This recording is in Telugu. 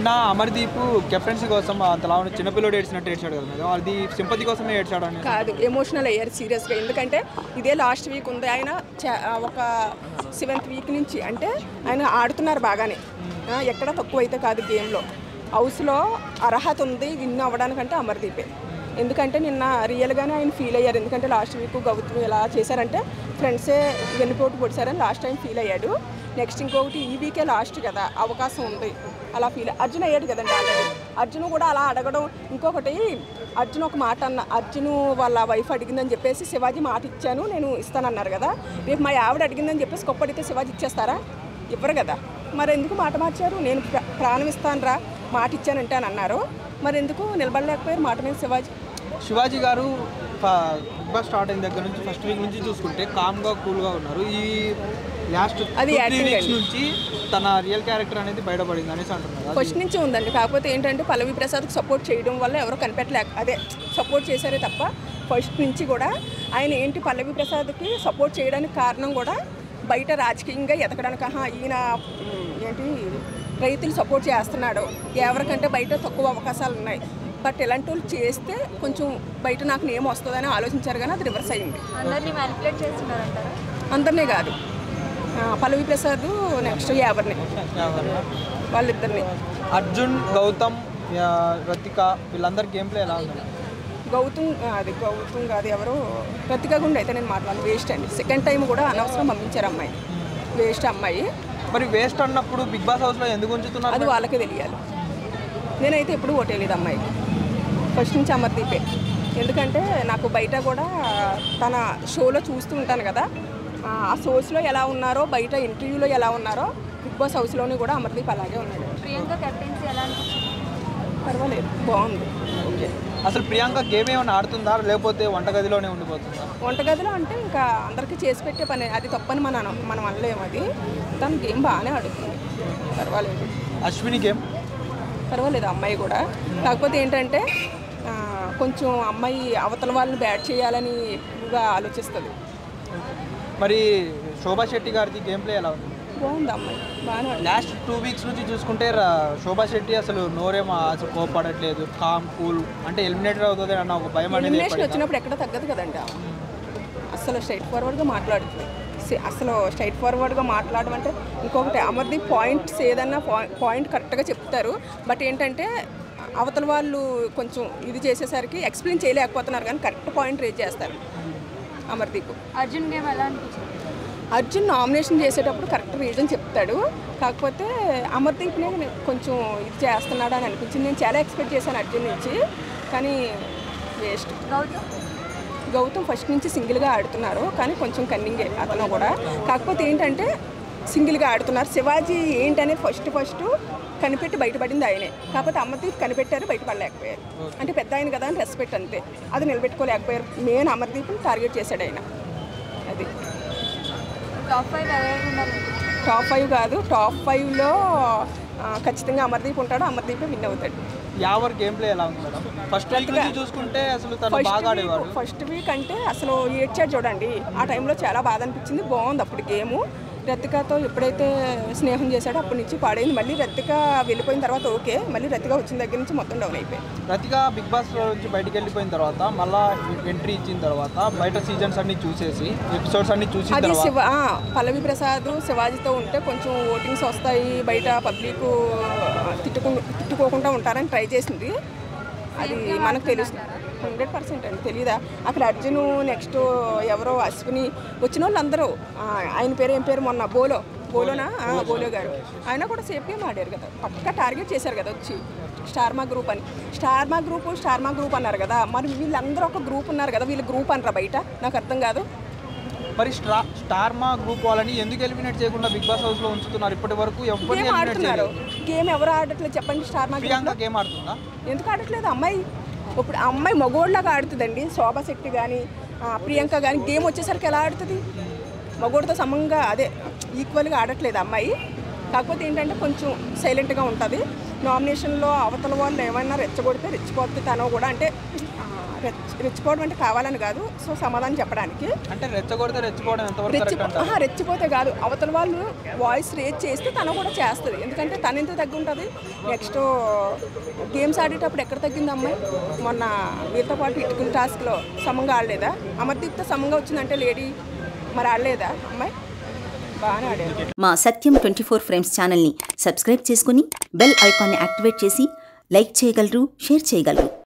నిన్న అమర్దీప్ కెప్టెన్సీ కోసం అంతలా ఉన్న చిన్నపిల్లడు ఏడ్చినట్టు ఏడ్చాడు కదా మేడం అది సింపతి కోసమే ఏడ్చాడు అని కాదు ఎమోషనల్ అయ్యారు సీరియస్గా ఎందుకంటే ఇదే లాస్ట్ వీక్ ఉంది ఆయన చా- ఒక సెవెంత్ వీక్ నుంచి అంటే ఆయన ఆడుతున్నారు బాగానే ఆ, ఎక్కడ తక్కువ అయితే కాదు గేమ్లో హౌస్లో అర్హత ఉంది విన్ అవ్వడానికంటే అమర్దీపే ఎందుకంటే నిన్న రియల్గానే ఆయన ఫీల్ అయ్యారు ఎందుకంటే లాస్ట్ వీక్ గౌతమ్ ఎలా చేశారంటే ఫ్రెండ్సే వెన్నుపోటు పొడిచారని లాస్ట్ టైం ఫీల్ అయ్యాడు నెక్స్ట్ ఇంకొకటి ఈ వీకే లాస్ట్ కదా అవకాశం ఉంది అలా ఫీల్ అర్జున్ అయ్యాడు కదండి ఆల్రెడీ అర్జున్ కూడా అలా అడగడం ఇంకొకటి అర్జున్ ఒక మాట అన్న అర్జున్ వాళ్ళ వైఫ్ అడిగిందని చెప్పేసి శివాజీ మాట ఇచ్చాను నేను ఇస్తానన్నారు కదా రేపు మా ఆవిడ అడిగిందని చెప్పేసి కొప్పడితే శివాజీ ఇచ్చేస్తారా ఇవ్వరు కదా మరి ఎందుకు మాట మార్చారు నేను ప్ర- ప్రాణం ఇస్తానురా మాట ఇచ్చానంటే అని అన్నారు మరి ఎందుకు నిలబడలేకపోయారు మాట మీద శివాజీ శివాజీ గారు ఫ- బిగ్ బాస్ స్టార్ట్ అయిన దగ్గర నుంచి ఫస్ట్ వీక్ నుంచి చూసుకుంటే కామ్గా కూల్గా ఉన్నారు ఈ లాస్ట్ అది త్రీ acting వీక్స్ అండి. నుంచి తన రియల్ క్యారెక్టర్ అనేది బయటపడింది అనేసి అంటున్నారు అది ఫస్ట్ నుంచి ఉందండి కాకపోతే ఏంటంటే పల్లవి ప్రసాద్కి సపోర్ట్ చేయడం వల్ల ఎవరో కనిపెట్టలేక అదే సపోర్ట్ చేశారే తప్ప ఫస్ట్ నుంచి కూడా ఆయన ఏంటి పల్లవి ప్రసాద్కి సపోర్ట్ చేయడానికి కారణం కూడా బయట రాజకీయంగా ఎదగడానికి ఆహా ఈయన ఉమ్, ఏంటి రైతులు సపోర్ట్ చేస్తున్నాడు ఎవరికంటే బయట తక్కువ అవకాశాలు ఉన్నాయి బట్ ఇలాంటి వాళ్ళు చేస్తే కొంచెం బయట నాకు నేమ్ వస్తుందని ఆలోచించారు కానీ అది రివర్స్ అయింది అందరినీ మ్యానిపులేట్ చేస్తున్నారంటారా అందరినీ కాదు ఆ, పల్లవి ప్రసాద్ నెక్స్ట్ ఎవరిని వాళ్ళిద్దరిని అర్జున్ గౌతమ్ ఆ, రతిక వీళ్ళందరి గేమ్ ప్లే ఎలా ఉంది గౌతమ్ అది గౌతమ్ కాదు ఎవరు ప్రతిగా గుండా అయితే నేను మాట్లాడాను వేస్ట్ అండి సెకండ్ టైం కూడా అనవసరం పంపించారు అమ్మాయి వేస్ట్ అమ్మాయి మరి వేస్ట్ అన్నప్పుడు బిగ్ బాస్ హౌస్లో ఎందుకు ఉంచుతున్నారు అది వాళ్ళకే తెలియాలి నేనైతే ఎప్పుడు ఓటేయలేదు అమ్మాయికి ఫస్ట్ నుంచి అమర్దీపే ఎందుకంటే నాకు బయట కూడా తన షోలో చూస్తూ ఉంటాను కదా ఆ షోస్లో ఎలా ఉన్నారో బయట ఇంటర్వ్యూలో ఎలా ఉన్నారో బిగ్ బాస్ హౌస్లోని కూడా అమర్దీప్ అలాగే ఉన్నాడు ప్రియాంక కెప్టెన్సీ ఎలా అనిపించింది పర్వాలేదు బాగుంది ఓకే అసలు ప్రియాంక గేమ్ ఏమైనా ఆడుతుందా లేకపోతే వంటగదిలోనే ఉండిపోతుందా వంటగదిలో అంటే ఇంకా అందరికీ చేసి పెట్టే పని అది తప్పని మన మనం అనలేము అది తను గేమ్ బాగానే ఆడుతుంది పర్వాలేదు అశ్విని గేమ్ పర్వాలేదు అమ్మాయి కూడా కాకపోతే ఏంటంటే ఆ, కొంచెం అమ్మాయి అవతల వాళ్ళని బ్యాట్ చేయాలని ఎక్కువగా ఆలోచిస్తుంది మరి శోభా శెట్టి గారిది గేమ్ ప్లే ఎలా ఉంది బాగుంది అమ్మాయి బాగానే ఆడుతుంది. లాస్ట్ టూ వీక్స్ నుంచి చూసుకుంటే రా- శోభా శెట్టి అసలు నోరేం అసలు కోపడట్లేదు కామ్ కూల్ అంటే ఎలిమినేటర్ అవుతుంది అన్న ఒక భయం అనేది ఎలిమినేషన్ ఏర్పడిందా? వచ్చినప్పుడు ఎక్కడ తగ్గదు కదండి ఆమె. అసలు స్ట్రైట్ ఫార్వర్డ్గా మాట్లాడుతుంది సి- అసలు స్ట్రైట్ ఫార్వర్డ్గా మాట్లాడడం అంటే ఇంకొకటి అమర్దీప్ పాయింట్స్ ఏదన్నా పాయింట్ కరెక్ట్గా చెప్తారు బట్ ఏంటంటే అవతల వాళ్ళు కొంచెం ఇది చేసేసరికి ఎక్స్ప్లెయిన్ చేయలేకపోతున్నారు కానీ కరెక్ట్ పాయింట్ రేజ్ చేస్తారు అమర్దీప్ అర్జున్ గేమ్ ఎలా అనిపించింది అర్జున్ నామినేషన్ చేసేటప్పుడు కరెక్ట్ రీజన్ చెప్తాడు కాకపోతే అమర్దీప్నే కొంచెం ఇది చేస్తున్నాడు అని అనిపించింది నేను చాలా ఎక్స్పెక్ట్ చేశాను అర్జున్ నుంచి కానీ వేస్ట్ గౌతమ్ గౌతమ్ ఫస్ట్ నుంచి సింగిల్గా ఆడుతున్నారు కానీ కొంచెం కన్నింగే అతను కూడా కాకపోతే ఏంటంటే సింగిల్గా ఆడుతున్నారు శివాజీ ఏంటనే ఫస్ట్ ఫస్ట్ కనిపెట్టి బయటపడింది ఆయనే కాకపోతే అమర్దీప్ కనిపెట్టారు బయటపడలేకపోయారు అంటే పెద్ద ఆయన కదా అని రెస్పెక్ట్ అంతే అది నిలబెట్టుకోలేకపోయారు మెయిన్ అమర్దీప్ని టార్గెట్ చేశాడు ఆయన అది టాప్ ఫైవ్ ఎవరు ఉండాలనుకుంటున్నారు టాప్ ఫైవ్ కాదు టాప్ ఫైవ్లో ఖచ్చితంగా అమర్దీప్ ఉంటాడు అమర్దీపే విన్ అవుతాడు యావర్ గేమ్ ప్లే ఎలా ఉంది మేడం ఫస్ట్ వీక్ నుంచి చూసుకుంటే అసలు తను ఫస్ట్ బాగా ఆడేవాడు వీక్ ఫస్ట్ వీక్ అంటే అసలు ఏడ్చాడు చూడండి ఆ టైంలో చాలా బాధ అనిపించింది బాగుంది అప్పుడు గేము రతికతో ఎప్పుడైతే స్నేహం చేశాడో అప్పటి నుంచి పాడైంది మళ్ళీ రతిక వెళ్ళిపోయిన తర్వాత ఓకే మళ్ళీ రతిక వచ్చిన దగ్గర నుంచి మొత్తం డౌన్ అయిపోయింది రతిగా బిగ్ బాస్ లో నుంచి బయటికి వెళ్ళిపోయిన తర్వాత మళ్ళా ఎంట్రీ ఇచ్చిన తర్వాత బయట సీజన్స్ అన్ని చూసేసి ఎపిసోడ్స్ అన్ని చూసిన అది తర్వాత శివ ఆ, పల్లవి ప్రసాద్ శివాజీతో ఉంటే కొంచెం ఓటింగ్స్ వస్తాయి బయట పబ్లిక్ తిట్టుకు తిట్టుకోకుండా ఉంటారని ట్రై చేసింది అది మనకు తెలుసు హండ్రెడ్ పర్సెంట్ అండి తెలీదా అక్కడ అర్జున్ నెక్స్ట్ ఎవరో అశ్విని వచ్చిన వాళ్ళు అందరూ ఆ, ఆయన పేరు ఏం పేరు మొన్న బోలో బోలోనా ఆ, బోలో గారు ఆయన కూడా సేఫ్ గేమ్ ఆడారు కదా పక్కా టార్గెట్ చేశారు కదా వచ్చి స్టార్మా గ్రూప్ అని స్టార్మా గ్రూప్ స్టార్మా గ్రూప్ అన్నారు కదా మరి వీళ్ళందరూ ఒక గ్రూప్ ఉన్నారు కదా వీళ్ళు గ్రూప్ అనరా బయట నాకు అర్థం కాదు మరి స్టా స్టార్మా గ్రూప్ వాళ్ళని ఎందుకు ఎలిమినేట్ చేయకుండా బిగ్ బాస్ హౌస్ లో ఉంచుతున్నారు ఇప్పటి వరకు ఎవరిని గేమ్ ఎలిమినేట్ ఆడుతున్నారు చేయలేదు గేమ్ ఎవరు ఆడట్లేదు చెప్పండి స్టార్ మార్కెట్ ప్రియాంక గేమ్ ఆడుతుందా ఎందుకు ఆడట్లేదు అమ్మాయి ఇప్పుడు ఆ అమ్మాయి మగోళ్ళలాగా ఆడుతుందండి శోభా శెట్టి కానీ ప్రియాంక కానీ గేమ్ వచ్చేసరికి ఎలా ఆడుతుంది మగోడితో సమంగా అదే ఈక్వల్గా ఆడట్లేదు అమ్మాయి కాకపోతే ఏంటంటే కొంచెం సైలెంట్గా ఉంటుంది నామినేషన్లో అవతల వాళ్ళు ఏమైనా రెచ్చగొడితే రెచ్చిపోతుంది తను కూడా అంటే ఆ, రెచ్- రెచ్చిపోవడం అంటే కావాలని కాదు సో సమాధానం చెప్పడానికి అంటే రెచ్చగొడితే రెచ్చిపోవడం ఎంతవరకు రెచ్చి కరెక్ట్ అంటారు ఆహా, రెచ్చిపోతే కాదు అవతల వాళ్ళు వాయిస్ రేజ్ చేస్తే తను కూడా చేస్తుంది ఎందుకంటే తను ఎంత తగ్గి ఉంటుంది నెక్స్ట్ గేమ్స్ ఆడేటప్పుడు ఎక్కడ తగ్గింది అమ్మాయి మొన్న వీళ్ళతో పాటు ఇటుకల టాస్క్లో సమంగా ఆడలేదా అమర్దీప్తో సమంగా వచ్చిందంటే లేడీ మరి ఆడలేదా అమ్మాయి బాగానే ఆడేది మా సత్యం ట్వంటీ ఫోర్ ఫ్రేమ్స్ ఛానల్ని సబ్స్క్రైబ్ చేసుకుని బెల్ ఐకాన్ని యాక్టివేట్ చేసి లైక్ చేయగలరు షేర్ చేయగలరు